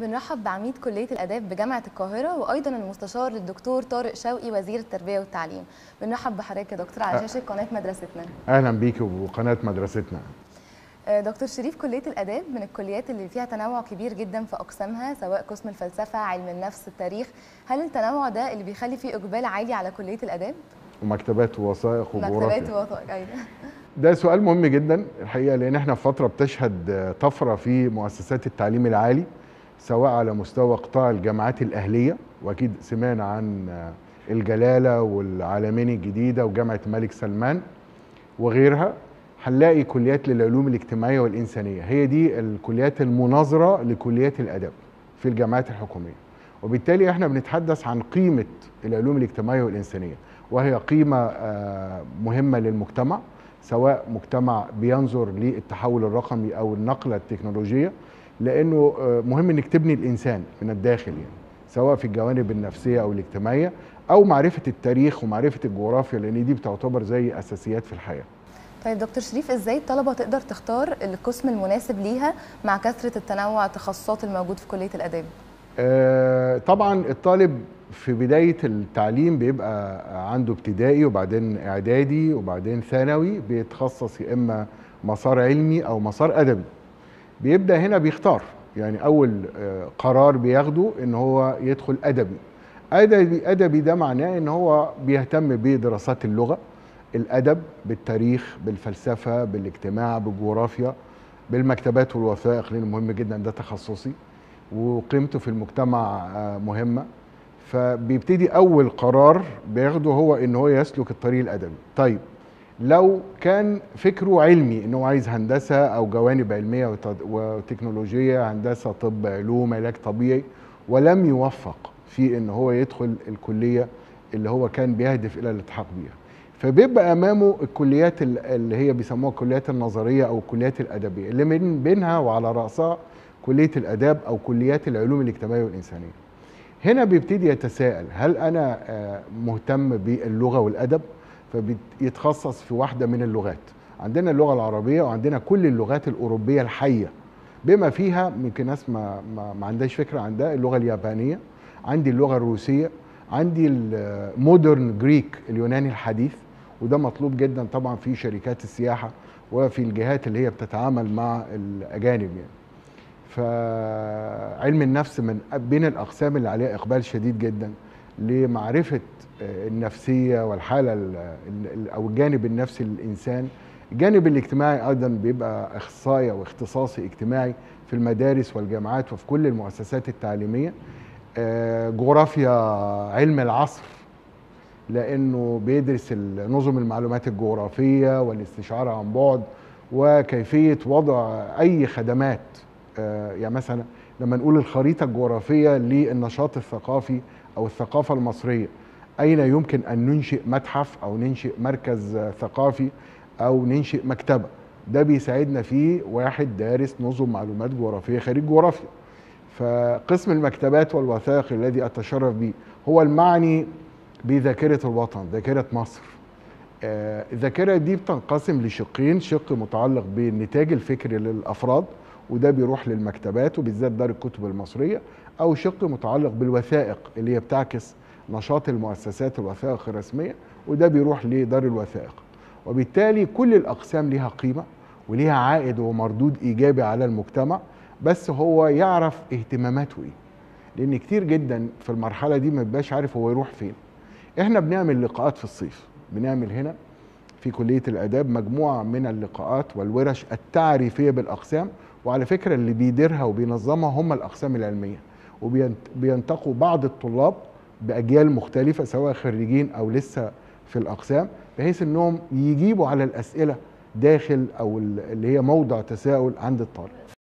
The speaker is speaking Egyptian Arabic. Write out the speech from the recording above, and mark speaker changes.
Speaker 1: بنرحب بعميد كلية الآداب بجامعة القاهرة وأيضا المستشار الدكتور طارق شوقي وزير التربية والتعليم بنرحب بحضرتك يا دكتور على شاشة قناة مدرستنا
Speaker 2: اهلا بيك وقناه مدرستنا
Speaker 1: آه، دكتور شريف كلية الآداب من الكليات اللي فيها تنوع كبير جدا في أقسامها سواء قسم الفلسفة علم النفس التاريخ هل التنوع ده اللي بيخلي فيه إقبال عالي على كلية الآداب؟
Speaker 2: ومكتبات ووثائق
Speaker 1: مكتبات
Speaker 2: وجغرافيا
Speaker 1: ووثائق أيوة
Speaker 2: ده سؤال مهم جدا الحقيقه لان احنا في فتره بتشهد طفره في مؤسسات التعليم العالي سواء على مستوى قطاع الجامعات الاهليه واكيد سمعنا عن الجلاله والعالمين الجديده وجامعه الملك سلمان وغيرها هنلاقي كليات للعلوم الاجتماعيه والانسانيه هي دي الكليات المناظره لكليات الادب في الجامعات الحكوميه وبالتالي احنا بنتحدث عن قيمه العلوم الاجتماعيه والانسانيه وهي قيمه آه، مهمه للمجتمع سواء مجتمع بينظر للتحول الرقمي او النقله التكنولوجيه لانه آه، مهم انك تبني الانسان من الداخل يعني سواء في الجوانب النفسيه او الاجتماعيه او معرفه التاريخ ومعرفه الجغرافيا لان دي بتعتبر زي اساسيات في الحياه
Speaker 1: طيب دكتور شريف ازاي الطلبة تقدر تختار القسم المناسب ليها مع كثرة التنوع التخصصات الموجود في كلية الآداب؟
Speaker 2: آه، طبعا الطالب في بداية التعليم بيبقى عنده ابتدائي وبعدين إعدادي وبعدين ثانوي بيتخصص يا إما مسار علمي أو مسار أدبي بيبدأ هنا بيختار يعني أول آه، قرار بياخده إن هو يدخل أدبي أدبي أدبي ده معناه إن هو بيهتم بدراسات اللغة الأدب بالتاريخ بالفلسفة بالاجتماع بالجغرافيا بالمكتبات والوثائق لأنه مهم جدا ده تخصصي وقيمته في المجتمع آه، مهمه فبيبتدي اول قرار بياخده هو ان هو يسلك الطريق الادبي طيب لو كان فكره علمي انه عايز هندسه او جوانب علميه وت- وتكنولوجيه هندسه طب علوم علاج طبيعي ولم يوفق في ان هو يدخل الكليه اللي هو كان بيهدف الى الالتحاق بيها فبيبقى امامه الكليات ال- اللي هي بيسموها الكليات النظريه او الكليات الادبيه اللي من بينها وعلى راسها كليه الاداب او كليات العلوم الاجتماعيه والانسانيه هنا بيبتدي يتساءل هل انا آه، مهتم باللغه والادب فبيتخصص في واحده من اللغات عندنا اللغه العربيه وعندنا كل اللغات الاوروبيه الحيه بما فيها يمكن ناس ما, ما, ما عندهاش فكره عن ده اللغه اليابانيه عندي اللغه الروسيه عندي المودرن جريك اليوناني الحديث وده مطلوب جدا طبعا في شركات السياحه وفي الجهات اللي هي بتتعامل مع الاجانب يعني فعلم النفس من بين الاقسام اللي عليها اقبال شديد جدا لمعرفه آه، النفسيه والحاله ال- ال- او الجانب النفسي للانسان الجانب الاجتماعي ايضا بيبقى اخصائي او اختصاصي اجتماعي في المدارس والجامعات وفي كل المؤسسات التعليميه آه، جغرافيا علم العصر لانه بيدرس ال- نظم المعلومات الجغرافيه والاستشعار عن بعد وكيفيه وضع اي خدمات آه، يعني مثلا لما نقول الخريطه الجغرافيه للنشاط الثقافي او الثقافه المصريه اين يمكن ان ننشئ متحف او ننشئ مركز آه، ثقافي او ننشئ مكتبه ده بيساعدنا فيه واحد دارس نظم معلومات جغرافيه خريج جغرافيا فقسم المكتبات والوثائق الذي اتشرف به هو المعني بذاكره الوطن ذاكره مصر آه، الذاكره دي بتنقسم لشقين شق متعلق بالنتاج الفكري للافراد وده بيروح للمكتبات وبالذات دار الكتب المصريه او شق متعلق بالوثائق اللي هي بتعكس نشاط المؤسسات الوثائق الرسميه وده بيروح لدار الوثائق وبالتالي كل الاقسام ليها قيمه وليها عائد ومردود ايجابي على المجتمع بس هو يعرف اهتماماته ايه لان كتير جدا في المرحله دي ما بيبقاش عارف هو يروح فين احنا بنعمل لقاءات في الصيف بنعمل هنا في كليه الاداب مجموعه من اللقاءات والورش التعريفيه بالاقسام وعلى فكره اللي بيديرها وبينظمها هم الاقسام العلميه وبينتقوا بعض الطلاب باجيال مختلفه سواء خريجين او لسه في الاقسام بحيث انهم يجيبوا على الاسئله داخل او اللي هي موضع تساؤل عند الطالب